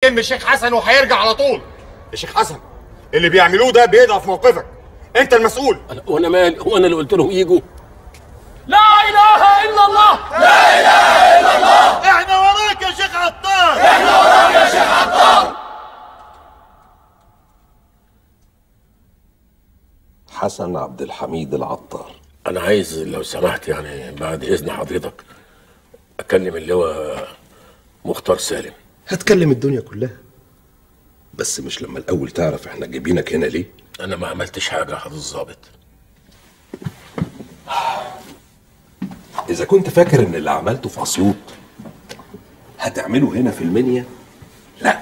هيلم الشيخ حسن وهيرجع على طول يا شيخ حسن اللي بيعملوه ده بيضعف موقفك انت المسؤول وانا مال هو انا اللي قلت لهم يجوا لا اله الا الله لا اله الا الله احنا وراك يا شيخ عطار احنا وراك يا شيخ عطار حسن عبد الحميد العطار انا عايز لو سمحت يعني بعد اذن حضرتك اكلم اللواء مختار سالم هتكلم الدنيا كلها بس مش لما الاول تعرف احنا جايبينك هنا ليه انا ما عملتش حاجه يا حضرة الظابط اذا كنت فاكر ان اللي عملته في اسيوط هتعمله هنا في المنيا لا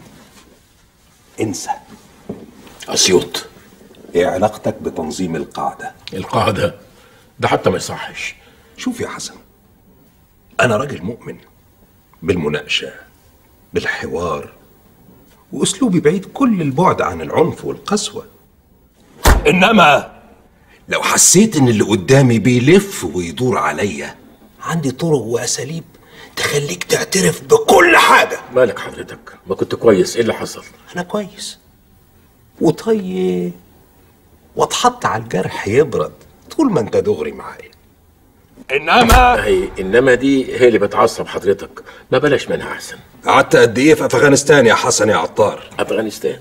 انسى اسيوط ايه علاقتك بتنظيم القاعده القاعده ده حتى ما يصحش شوف يا حسن انا راجل مؤمن بالمناقشه بالحوار واسلوبي بعيد كل البعد عن العنف والقسوه انما لو حسيت ان اللي قدامي بيلف ويدور عليا عندي طرق واساليب تخليك تعترف بكل حاجه مالك حضرتك ما كنت كويس ايه اللي حصل انا كويس وطيب واتحط على الجرح يبرد طول ما انت دغري معايا انما هي انما دي هي اللي بتعصب حضرتك ما بلاش منها احسن قعدت قد ايه في افغانستان يا حسن يا عطار افغانستان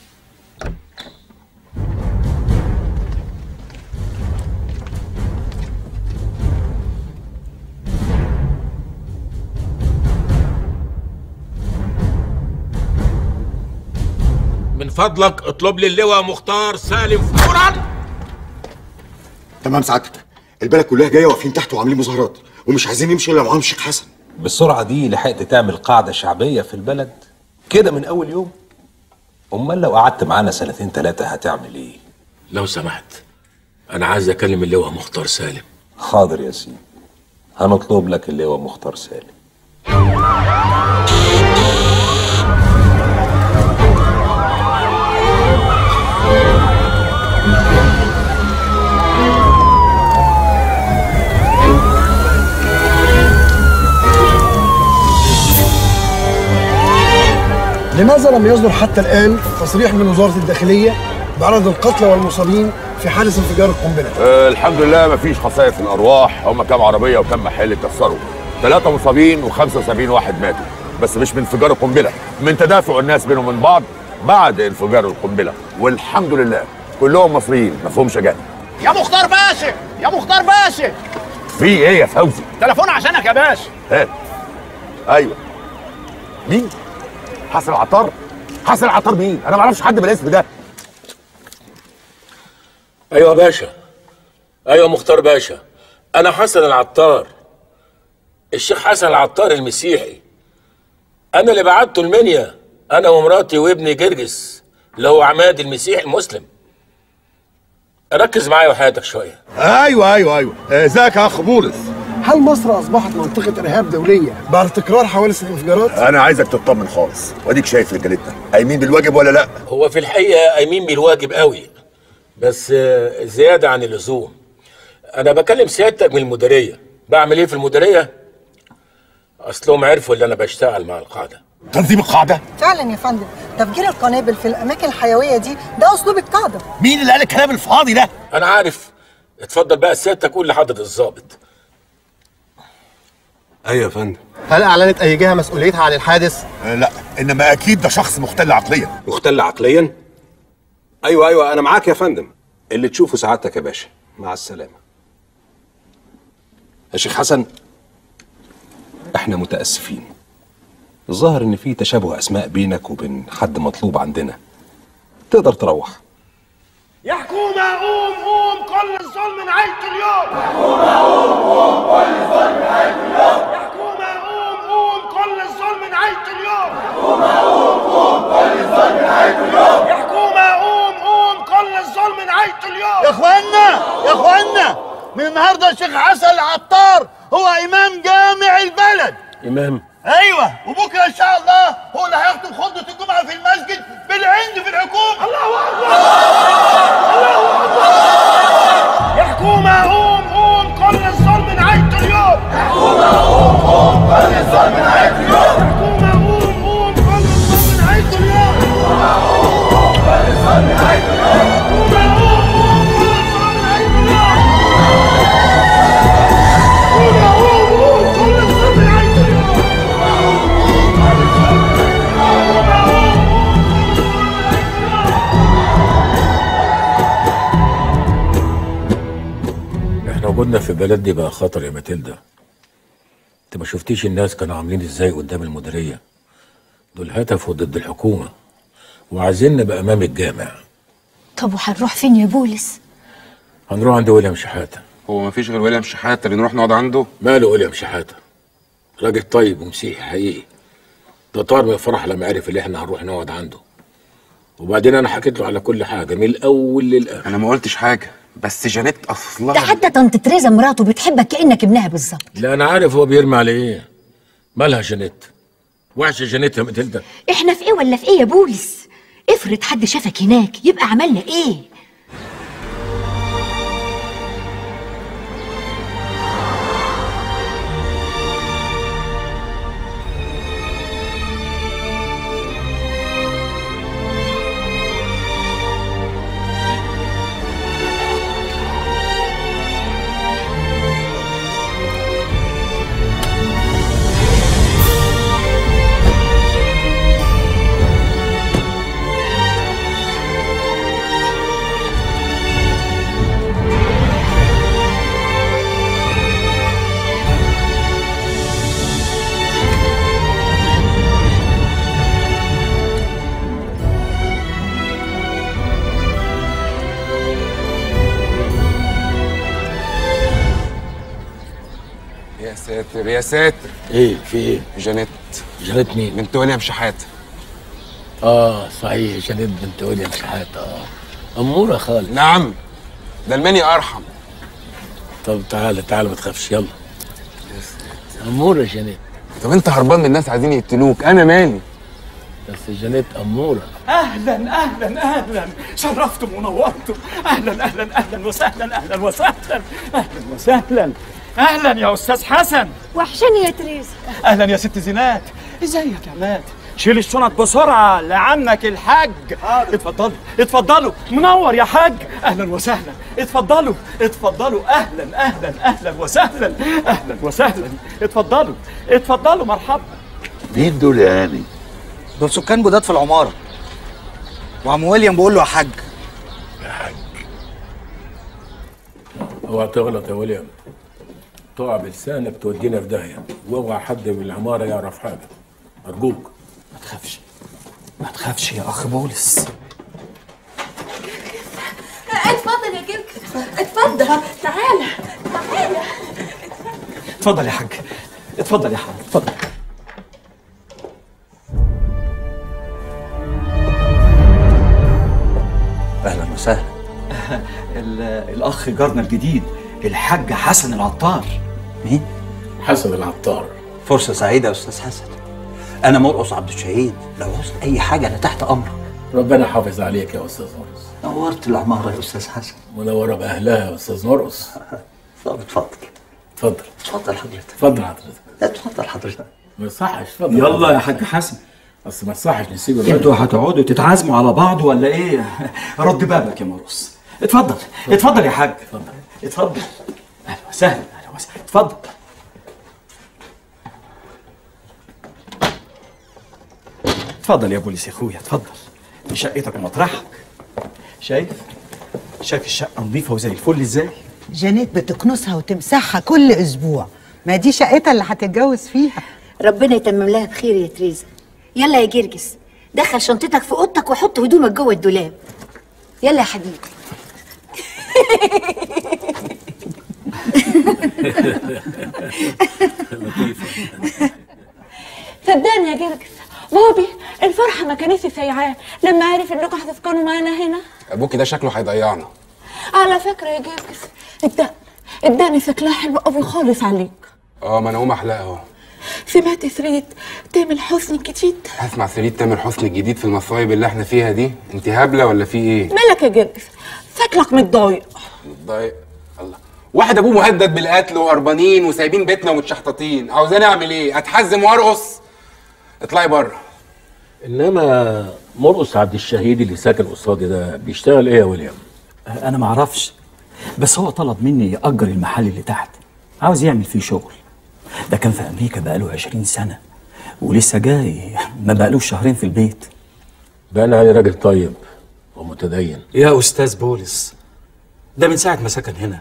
من فضلك اطلب لي اللواء مختار سالم فورا تمام سعادتك البلد كلها جايه واقفين تحت وعاملين مظاهرات ومش عايزين يمشوا الا معاهم الشيخ حسن بالسرعه دي لحقت تعمل قاعده شعبيه في البلد كده من اول يوم امال لو قعدت معانا سنتين ثلاثه هتعمل ايه لو سمحت انا عايز اكلم اللواء مختار سالم حاضر يا سيدي هنطلب لك اللواء مختار سالم لماذا لم يصدر حتى الآن تصريح من وزارة الداخلية بعدد القتلى والمصابين في حادث انفجار القنبلة؟ آه الحمد لله مفيش خسائر في الارواح هم كام عربيه وكام محل اتكسروا ثلاثه مصابين و75 واحد ماتوا بس مش من انفجار القنبله من تدافع الناس بينهم من بعض بعد انفجار القنبله والحمد لله كلهم مصريين ما فيهمش اجانب يا مختار باشا يا مختار باشا في ايه يا فوزي تليفون عشانك يا باشا ها ايوه مين حسن العطار حسن العطار مين انا ما اعرفش حد بالاسم ده ايوه باشا ايوه مختار باشا انا حسن العطار الشيخ حسن العطار المسيحي انا اللي بعته المنيا انا ومراتي وابني جرجس اللي هو عماد المسيحي المسلم ركز معايا وحياتك شويه ايوه ايوه ايوه ازيك يا اخ بولس هل مصر أصبحت منطقة إرهاب دولية بعد تكرار حوادث الانفجارات؟ انا عايزك تطمن خالص واديك شايف رجالتنا قايمين بالواجب ولا لا هو في الحقيقه قايمين بالواجب قوي بس آه، زياده عن اللزوم انا بكلم سيادتك من المديريه بعمل ايه في المديريه اصلهم عرفوا اللي انا بشتغل مع القاعده تنظيم القاعده فعلا يا فندم تفجير القنابل في الاماكن الحيويه دي ده اسلوب القاعده مين اللي قال الكلام الفاضي ده انا عارف اتفضل بقى سيادتك قول لحضرة الضابط ايوه يا فندم هل أعلنت أي جهة مسؤوليتها عن الحادث؟ آه لا انما اكيد ده شخص مختل عقليا مختل عقليا ايوه ايوه انا معاك يا فندم اللي تشوفه سعادتك يا باشا مع السلامه يا شيخ حسن احنا متاسفين الظاهر ان في تشابه اسماء بينك وبين حد مطلوب عندنا تقدر تروح يا حكومة قوم قوم كل الظلم نهاية اليوم يا حكومة قوم قوم كل الظلم نهاية اليوم يا حكومة قوم قوم كل الظلم نهاية اليوم يا حكومة قوم قوم كل الظلم نهاية اليوم يا حكومة قوم قوم كل الظلم نهاية اليوم يا اخوانا يا اخوانا من النهارده الشيخ حسن العطار هو امام جامع البلد امام ايوه وبكره ان شاء الله هو اللي هيخطب خطبه الجمعه في المسجد بالعند في الحكومه الله اكبر الله اكبر يا حكومة قوم قوم كل الظلم نهاية اليوم يا حكومة قوم قوم كل الظلم نهاية اليوم يا حكومة قوم قوم كل الظلم وجودنا في البلد دي بقى خطر يا ماتيلدا انت ما شفتيش الناس كانوا عاملين ازاي قدام المديريه دول هتفوا ضد الحكومه وعايزيننا بقى امام الجامع طب وهنروح فين يا بولس هنروح عند ويليام شحاته هو مفيش غير ويليام شحاته اللي نروح نقعد عنده ماله ويليام شحاته راجل طيب ومسيحي حقيقي ده طار من الفرح لما عرف اللي احنا هنروح نقعد عنده وبعدين انا حكيت له على كل حاجه من الاول للاخر انا ما قلتش حاجه بس جانيت ده اصلها حتى طنط تريزا مراته بتحبك كانك ابنها بالظبط لا انا عارف هو بيرمي على ايه مالها جانيت وحشه جانيت يا ماتيلدا احنا في ايه ولا في ايه يا بولس افرض حد شافك هناك يبقى عملنا ايه يا ساتر يا ساتر ايه في ايه جانيت جانيت مين بنت ويليام شحاته اه صحيح جانيت بنت ويليام شحاته اه اموره خالص نعم ده المني ارحم طب تعالى تعالى ما تخافش يلا اموره جانيت طب انت هربان من الناس عايزين يقتلوك انا مالي بس جانيت اموره اهلا اهلا اهلا شرفتم ونورتم اهلا اهلا اهلا وسهلا اهلا وسهلا اهلا وسهلا اهلا يا استاذ حسن وحشاني يا تريزا اهلا يا ست زينات ازيك يا عماد شيل الشنط بسرعه لعمك الحاج اتفضلوا اتفضلوا منور يا حاج اهلا وسهلا اتفضلوا اتفضلوا اهلا اهلا اهلا وسهلا اهلا وسهلا اتفضلوا اتفضلوا مرحبا مين دول يا هاني؟ دول سكان جداد في العمارة وعم ويليام بيقول له يا حاج اوعى تغلط يا ويليام تقع بلسانك تودينا في داهيه واوعى حد من العماره يعرف حاجه ارجوك ما تخافش ما تخافش يا اخ بولس اتفضل يا جرجس اتفضل تعالى تعالى اتفضل يا حاج اتفضل يا حاج اتفضل اهلا وسهلا ال- الاخ جارنا الجديد الحاج حسن العطار مين؟ حسن العطار فرصة سعيدة يا أستاذ حسن أنا مرقص عبد الشهيد لو عوزت أي حاجة أنا تحت أمرك ربنا يحافظ عليك يا استاذ مرقص نورت العمارة يا أستاذ حسن منوره باهلها يا استاذ مرقص طب اتفضل اتفضل اتفضل حضرتك اتفضل حضرتك لا اتفضل حضرتك ما يصحش اتفضل يلا يا حاج حسن اصل ما يصحش نسيب انتوا هتقعدوا تتعازموا على بعض ولا ايه؟ رد بابك يا مرقص اتفضل اتفضل يا حاج اتفضل اتفضل اهلا وسهلا اهلا وسهلا اتفضل اتفضل يا بوليس يا اخويا اتفضل دي شقتك ومطرحك شايف؟ شايف الشقه نظيفه وزي الفل ازاي؟ جانيت بتكنسها وتمسحها كل اسبوع ما دي شقتها اللي هتتجوز فيها ربنا يتمم لها بخير يا تريزا يلا يا جرجس دخل شنطتك في اوضتك وحط هدومك جوه الدولاب يلا يا حبيبي صدقني يا جرجس بابي الفرحة ما كانتش سايعاه لما عرف انكم هتسكنوا معانا هنا ابوكي ده شكله هيضيعنا على فكرة يا جرجس الدقن الدقن شكلها حلو قوي خالص عليك اه ما انا هقوم احلقها اهو سمعت ثريد تامر حسني الجديد هسمع فريد تامر حسني الجديد في المصايب اللي احنا فيها دي انت هبله ولا في ايه مالك يا جرجس شكلك متضايق متضايق الله واحد ابوه مهدد بالقتل وهربانين وسايبين بيتنا ومتشحططين عاوزاني اعمل ايه اتحزم وارقص اطلعي بره انما مرقص عبد الشهيد اللي ساكن قصادي ده بيشتغل ايه يا ويليام انا ما اعرفش بس هو طلب مني يأجر المحل اللي تحت عاوز يعمل فيه شغل ده كان في امريكا بقاله 20 سنة ولسه جاي ما بقالوش شهرين في البيت باين عليه راجل طيب ومتدين يا استاذ بولس ده من ساعة ما سكن هنا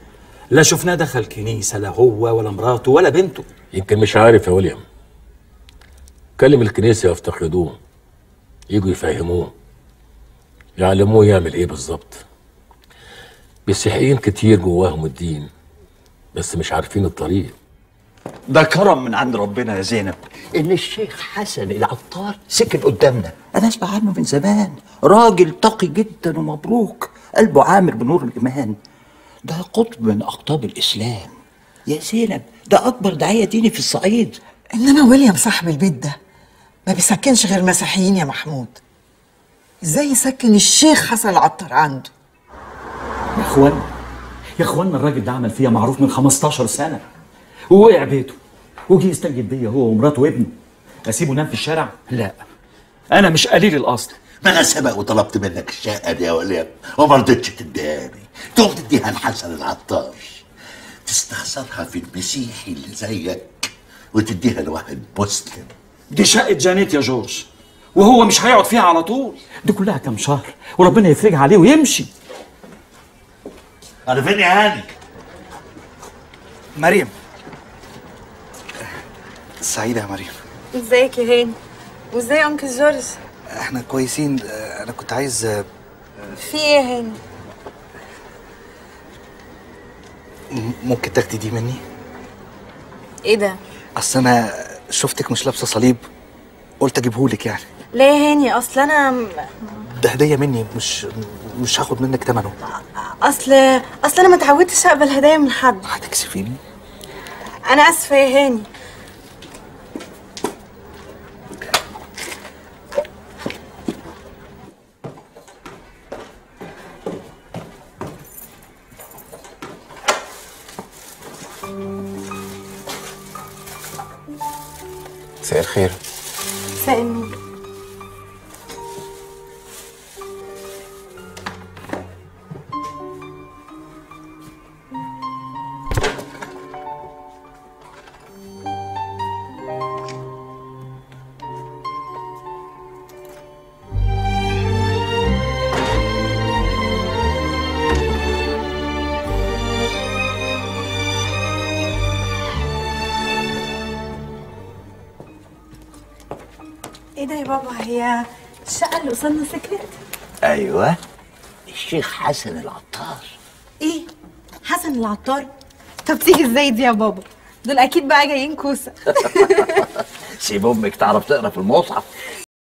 لا شفناه دخل كنيسه لا هو ولا مراته ولا بنته يمكن مش عارف يا ويليام كلم الكنيسة يفتقدوه يجوا يفهموه يعلموه يعمل ايه بالظبط مسيحيين كتير جواهم الدين بس مش عارفين الطريق ده كرم من عند ربنا يا زينب ان الشيخ حسن العطار سكن قدامنا انا اسمع عنه من زمان راجل تقي جدا ومبروك قلبه عامر بنور الايمان ده قطب من اقطاب الاسلام يا زينب ده اكبر داعيه ديني في الصعيد انما ويليام صاحب البيت ده ما بيسكنش غير مسيحيين يا محمود ازاي يسكن الشيخ حسن العطار عنده يا اخوانا يا اخوانا الراجل ده عمل فيا معروف من 15 سنه ووقع بيته وجي يستنجد بيا هو ومراته وابنه اسيبه نام في الشارع لا انا مش قليل الاصل ما انا سبق وطلبت منك الشقه دي يا وليد وما رضيتش تديهاني تقوم تديها لحسن العطار تستخسرها في المسيحي اللي زيك وتديها لواحد مسلم دي شقه جانيت يا جورج وهو مش هيقعد فيها على طول دي كلها كام شهر وربنا يفرجها عليه ويمشي انا فين يا هاني مريم سعيدة يا مريم ازيك يا هاني وازاي انكل جورج احنا كويسين اه، انا كنت عايز اه، في ايه يا هاني م- ممكن تاخدي دي مني ايه ده اصل انا شفتك مش لابسه صليب قلت اجيبهولك يعني لا يا هاني اصل انا م- ده هديه مني مش مش هاخد منك ثمنه اصل اصل انا ما اتعودتش اقبل هدايا من حد هتكسفيني انا اسفه يا هاني مساء الخير مساء النور ايه ده يا بابا هي الشقه اللي قصادنا سكرت ايوه الشيخ حسن العطار ايه حسن العطار طب تيجي ازاي دي يا بابا دول اكيد بقى جايين كوسه سيب امك تعرف تقرا في المصحف